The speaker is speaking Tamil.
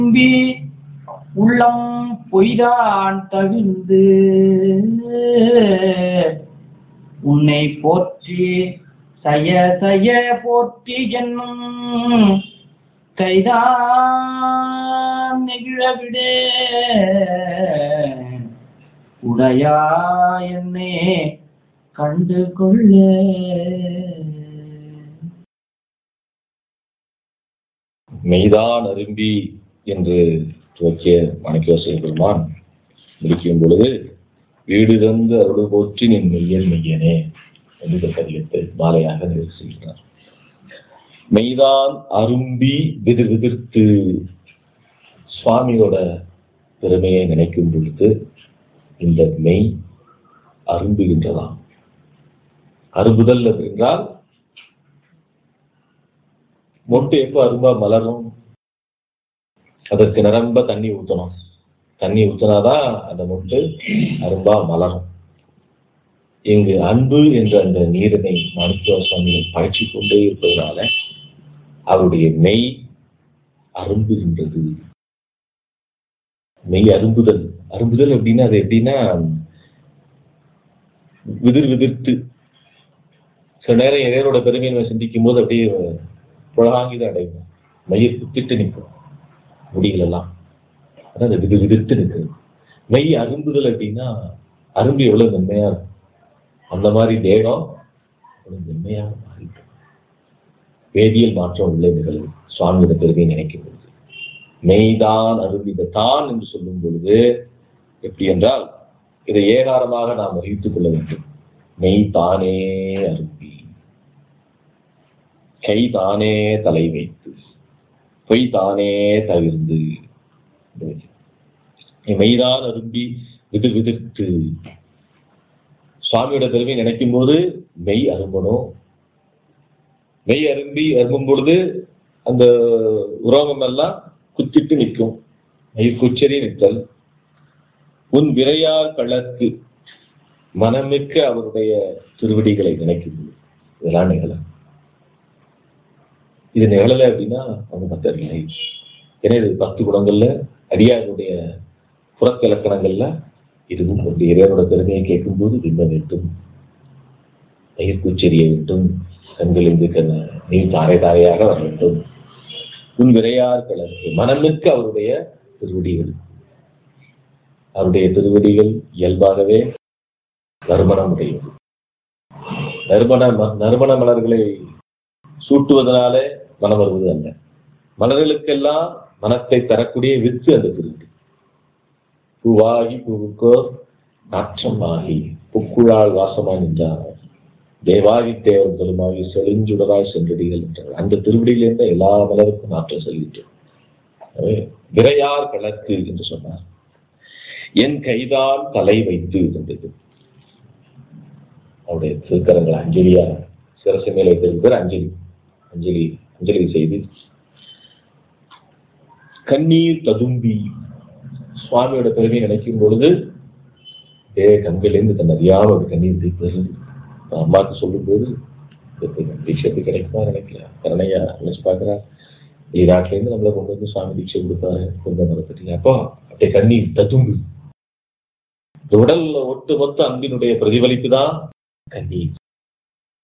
நம்பி உள்ளம் பொய்தான் தவிர்ந்து உன்னை போற்றி சய சய போற்றி என்னும் கைதான் நெகிழவிடே உடையா என்னே கண்டு கொள்ளே மெய்தான் அரும்பி என்று துவக்கிய மாணிக்கவாசக பெருமான் முடிக்கும் பொழுது வீடு தந்து அருள் போற்றி நின் மெய்யன் மெய்யனே என்று இந்த பதியத்தை மாலையாக நிறைவு செய்கிறார் மெய்தான் அரும்பி விதிர் விதிர்த்து சுவாமியோட பெருமையை நினைக்கும் பொழுது இந்த மெய் அரும்புகின்றதாம் அரும்புதல் என்றால் மொட்டு எப்போ அரும்பா மலரும் அதற்கு நிரம்ப தண்ணி ஊற்றணும் தண்ணி ஊற்றினாதான் அந்த மொட்டு அரும்பா மலரும் இங்கு அன்பு என்ற அந்த நீரினை மாணிக்க சுவாமிகள் பாய்ச்சி கொண்டே இருப்பதனால அவருடைய மெய் அரும்புகின்றது மெய் அரும்புதல் அரும்புதல் அப்படின்னா அது எப்படின்னா விதிர் விதிர்த்து சில நேரம் இறைவனோட பெருமையை நம்ம சிந்திக்கும் போது அப்படியே புலகாங்கிதான் அடையும் மையை குத்திட்டு நிற்கும் முடிகள் எல்லாம் அதான் அந்த விது விதிர்த்து நிற்குது மெய் அரும்புதல் அப்படின்னா அரும்பு எவ்வளவு மென்மையா இருக்கும் அந்த மாதிரி தேகம் எவ்வளவு மென்மையாக மாறிட்டு வேதியியல் மாற்றம் உள்ள நிகழ்வு சுவாமியோட பெருமையை நினைக்கும் பொழுது மெய்தான் அரும்பித தான் என்று சொல்லும் பொழுது எப்படி என்றால் இதை ஏகாரமாக நாம் அறிவித்துக் கொள்ள வேண்டும் மெய் தானே அரும்பி கை தானே தலை வைத்து பொய் தானே தவிர்ந்து மெய்தான் அரும்பி விது விதிர்த்து சுவாமியோட பெருமை நினைக்கும் போது மெய் அரும்பணும் மெய் அரும்பி அரும்பும் பொழுது அந்த உரோகம் எல்லாம் குத்திட்டு நிற்கும் மெய் குச்சரி நிற்கல் உன் விரையார் கழற்கு மனமிக்க அவருடைய திருவடிகளை நினைக்கும் போது இதெல்லாம் நிகழ இது நிகழலை அப்படின்னா அவங்க பத்தவில்லை ஏன்னா இது பத்து குணங்கள்ல அடியாருடைய புறக்கிலக்கணங்கள்ல இதுவும் ஒன்று இறைவனோட பெருமையை கேட்கும்போது விம்ம வேண்டும் பயிர்கூச்செறிய வேண்டும் கண்களிலிருந்து கண்ண நீர் தாரை தாரையாக வர வேண்டும் உன் விரையார் கலந்து மனமிக்க அவருடைய திருவடிகள் அவருடைய திருவடிகள் இயல்பாகவே நறுமணம் உடையது நறுமண நறுமண மலர்களை சூட்டுவதனாலே மனம் வருவது அல்ல மலர்களுக்கெல்லாம் மனத்தை தரக்கூடிய வித்து அந்த திருவடி பூவாகி பூவுக்கோ நாற்றமாகி புக்குழால் வாசமாய் நின்றார் தேவாகி தேவர் பெருமாகி செழிஞ்சுடராய் சென்றடிகள் என்றார் அந்த திருவடியிலிருந்து எல்லா மலருக்கும் நாற்றம் செல்கின்றது விரையார் கணக்கு என்று சொன்னார் என் கைதான் தலை வைத்து இருந்தது அவருடைய திருக்கரங்கள் அஞ்சலியா சிரசு மேல வைத்திருக்கிற அஞ்சலி அஞ்சலி அஞ்சலி செய்து கண்ணீர் ததும்பி சுவாமியோட பெருமையை நினைக்கும் பொழுது தே கண்களிலிருந்து தன் அறியாம ஒரு கண்ணீர் தீர்ப்பது அம்மாவுக்கு சொல்லும்போது தீட்சத்து கிடைக்குமா நினைக்கல கருணையா நினைச்சு பாக்குறா வெளிநாட்டிலேருந்து நம்மளை கொண்டு வந்து சுவாமி தீட்சை கொடுத்தாரு கொண்டு மரப்பட்டீங்க அப்போ அப்படியே கண்ணீர் ததும்பு உடல்ல ஒட்டு மொத்த அன்பினுடைய பிரதிபலிப்பு தான் கண்ணீர்